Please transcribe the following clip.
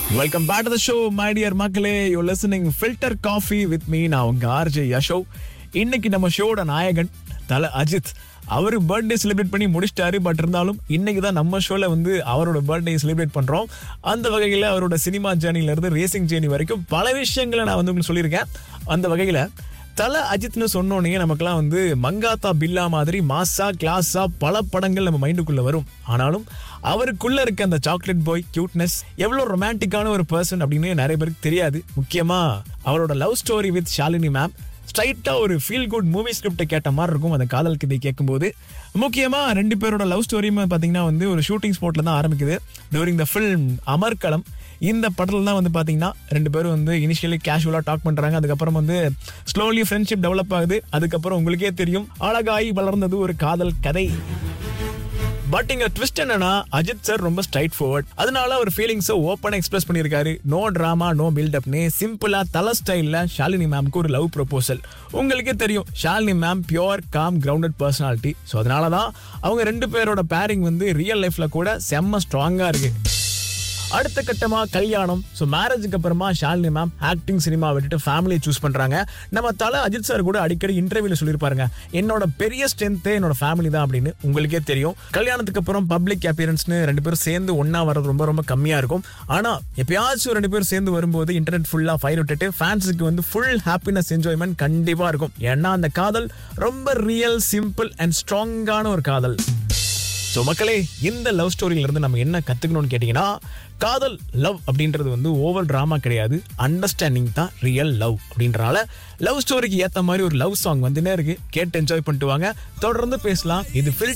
welcome back to the show my dear மக்களே you listening filter coffee with me நான் உங்க RJ Yasho இன்னைக்கு நம்ம ஷோட நாயகன் தல அஜித் அவர் பர்த்டே செலிப்ரேட் பண்ணி முடிச்சிட்டாரு பட் இருந்தாலும் இன்னைக்கு தான் நம்ம ஷோல வந்து அவரோட பர்த்டே செலிப்ரேட் பண்றோம் அந்த வகையில் அவரோட சினிமா ஜேர்னில இருந்து ரேசிங் ஜேர்னி வரைக்கும் பல விஷயங்களை நான் வந்து உங்களுக்கு சொல்லியிருக்கேன் அந்த வகையில் தல அஜித்னு சொன்னோன்னே நமக்கெல்லாம் வந்து மங்காத்தா பில்லா மாதிரி மாசா கிளாஸா பல படங்கள் நம்ம மைண்டுக்குள்ள வரும் ஆனாலும் அவருக்குள்ள இருக்க அந்த சாக்லேட் பாய் கியூட்னஸ் எவ்வளவு ரொமான்டிக்கான ஒரு பர்சன் அப்படின்னு நிறைய பேருக்கு தெரியாது முக்கியமா அவரோட love story with Shalini ma'am ஸ்ட்ரைட்டா ஒரு ஃபீல் குட் மூவி ஸ்கிரிப்டை கேட்ட மாதிரி இருக்கும் அந்த காதல் கதை கேட்கும்போது முக்கியமா ரெண்டு பேரோட லவ் ஸ்டோரியுமே பாத்தீங்கன்னா வந்து ஒரு ஷூட்டிங் ஸ்பாட்ல தான் ஆரம்பிக்குது டூரிங் த ஃபில்ம் அமர்க்களம் இந்த படத்துல தான் வந்து பாத்தீங்கன்னா ரெண்டு பேரும் வந்து இனிஷியலி கேஷுவலா டாக் பண்றாங்க அதுக்கப்புறம் வந்து ஸ்லோலி ஃப்ரெண்ட்ஷிப் டெவலப் ஆகுது அதுக்கப்புறம் உங்களுக்கே தெரியும் அழகாய் வளர்ந்தது ஒரு காதல் கதை பட் இங்க ட்விஸ்ட் என்னன்னா அஜித் சார் ரொம்ப ஸ்ட்ரைட் ஃபார்வர்ட் அதனால அவர் ஃபீலிங்ஸை ஓப்பனா எக்ஸ்பிரஸ் பண்ணியிருக்காரு நோ டிராமா நோ பில்டப்னு சிம்பிளா தல ஸ்டைல்ல ஷாலினி மேம்க்கு ஒரு லவ் ப்ரொபோசல் உங்களுக்கே தெரியும் Shalini ma'am pure calm grounded personality so அதனால தான் அவங்க ரெண்டு பேரோட பேரிங் வந்து ரியல் லைஃப்ல கூட செம்ம ஸ்ட்ராங்கா இருக்கு அடுத்த கட்டமா கல்யாணம் ஸோ மேரேஜுக்கு அப்புறமா ஷாலினி மேம் ஆக்டிங் சினிமா விட்டுட்டு ஃபேமிலியை சூஸ் பண்றாங்க நம்ம தல அஜித் சார் கூட அடிக்கடி இன்டர்வியூல சொல்லியிருப்பாருங்க என்னோட பெரிய ஸ்ட்ரென்த்தே என்னோட ஃபேமிலி தான் அப்படின்னு உங்களுக்கே தெரியும் கல்யாணத்துக்கு அப்புறம் பப்ளிக் அப்பியரன்ஸ்னு ரெண்டு பேரும் சேர்ந்து ஒண்ணா வர்றது ரொம்ப ரொம்ப கம்மியா இருக்கும் ஆனா எப்பயாச்சும் ரெண்டு பேரும் சேர்ந்து வரும்போது இன்டர்நெட் ஃபுல்லா ஃபைல் விட்டுட்டு ஃபேன்ஸுக்கு வந்து ஃபுல் ஹாப்பினஸ் என்ஜாய்மெண்ட் கண்டிப்பா இருக்கும் ஏன்னா அந்த காதல் ரொம்ப ரியல் சிம்பிள் அண்ட் ஸ்ட்ராங்கான ஒரு காதல் ஸோ மக்களே இந்த லவ் ஸ்டோரியில இருந்து நம்ம என்ன கத்துக்கணும்னு கேட்டீங்கன்னா காதல் லவ் அப்படின்றது வந்து ஓவர் டிராமா கிடையாது அண்டர்ஸ்டாண்டிங் தான் ரியல் லவ் அப்படின்றனால லவ் ஸ்டோரிக்கு ஏத்த மாதிரி ஒரு லவ் சாங் வந்துனே இருக்கு கேட்டு என்ஜாய் பண்ணிட்டு வாங்க தொடர்ந்து பேசலாம் இது ஃபில்டர்